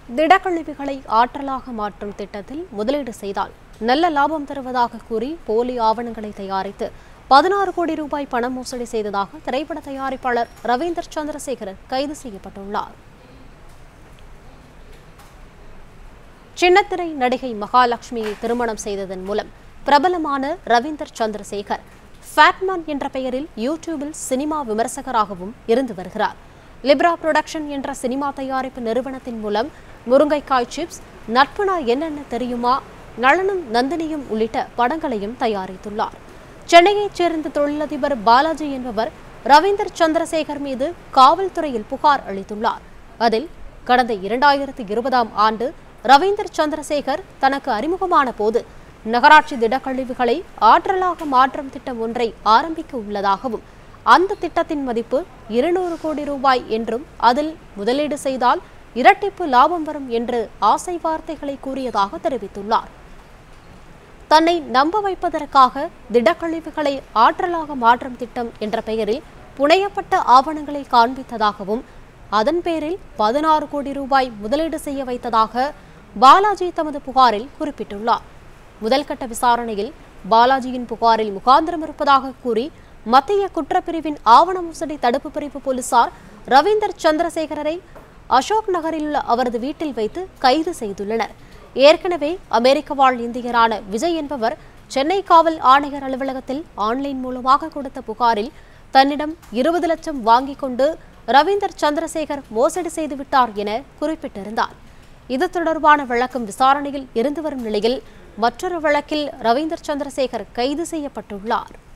திடக்கழிவுகளை ஆற்றலாக மாற்றும் திட்டத்தில் முதலீடு செய்தால் நல்ல லாபம் தருவதாக கூறி போலி ஆவணங்களை தயாரித்து பதினாறு கோடி ரூபாய் பண மோசடி செய்ததாக திரைப்பட தயாரிப்பாளர் ரவீந்தர் சந்திரசேகரன் கைது செய்யப்பட்டுள்ளார் சின்னத்திரை நடிகை மகாலட்சுமியை திருமணம் செய்ததன் மூலம் பிரபலமான ரவீந்தர் சந்திரசேகர் ஃபேட்மேன் என்ற பெயரில் யூடியூபில் சினிமா விமர்சகராகவும் இருந்து வருகிறார் லிப்ரா புரொடக்ஷன் என்ற சினிமா தயாரிப்பு நிறுவனத்தின் மூலம் முருங்கைக்காய் சிப்ஸ் நட்புனா என்னென்ன தெரியுமா நளனும் நந்தினியும் உள்ளிட்ட படங்களையும் தயாரித்துள்ளார் சென்னையைச் சேர்ந்த தொழிலதிபர் பாலாஜி என்பவர் ரவீந்தர் சந்திரசேகர் மீது காவல்துறையில் புகார் அளித்துள்ளார் அதில் கடந்த இரண்டாயிரத்து இருபதாம் ஆண்டு ரவீந்தர் சந்திரசேகர் தனக்கு அறிமுகமான போது நகராட்சி திடக்கழிவுகளை ஆற்றலாக மாற்றும் திட்டம் ஒன்றை ஆரம்பிக்க உள்ளதாகவும் அந்த திட்டத்தின் மதிப்பு இருநூறு கோடி ரூபாய் என்றும் அதில் முதலீடு செய்தால் இரட்டிப்பு லாபம் வரும் என்று ஆசை வார்த்தைகளை கூறியதாக தெரிவித்துள்ளார் தன்னை நம்ப வைப்பதற்காக திடக்கழிவுகளை ஆற்றலாக மாற்றும் திட்டம் என்ற பெயரில் புனையப்பட்ட ஆவணங்களை காண்பித்ததாகவும் அதன் பேரில் பதினாறு கோடி ரூபாய் முதலீடு செய்ய வைத்ததாக பாலாஜி தமது புகாரில் குறிப்பிட்டுள்ளார் முதல்கட்ட விசாரணையில் பாலாஜியின் புகாரில் முகாந்திரம் இருப்பதாக கூறி மத்திய குற்றப்பிரிவின் ஆவண மோசடி தடுப்பு பிரிவு போலீசார் ரவீந்தர் சந்திரசேகரரை அசோக் நகரில் உள்ள அவரது வீட்டில் வைத்து கைது செய்துள்ளனர் ஏற்கனவே அமெரிக்க வாழ் இந்தியரான விஜய் என்பவர் சென்னை காவல் ஆணையர் அலுவலகத்தில் ஆன்லைன் மூலமாக கொடுத்த புகாரில் தன்னிடம் இருபது லட்சம் வாங்கிக் கொண்டு ரவீந்தர் சந்திரசேகர் மோசடி செய்துவிட்டார் என குறிப்பிட்டிருந்தார் இது தொடர்பான வழக்கம் விசாரணையில் இருந்து வரும் நிலையில் மற்றொரு வழக்கில் ரவீந்தர் சந்திரசேகர் கைது செய்யப்பட்டுள்ளார்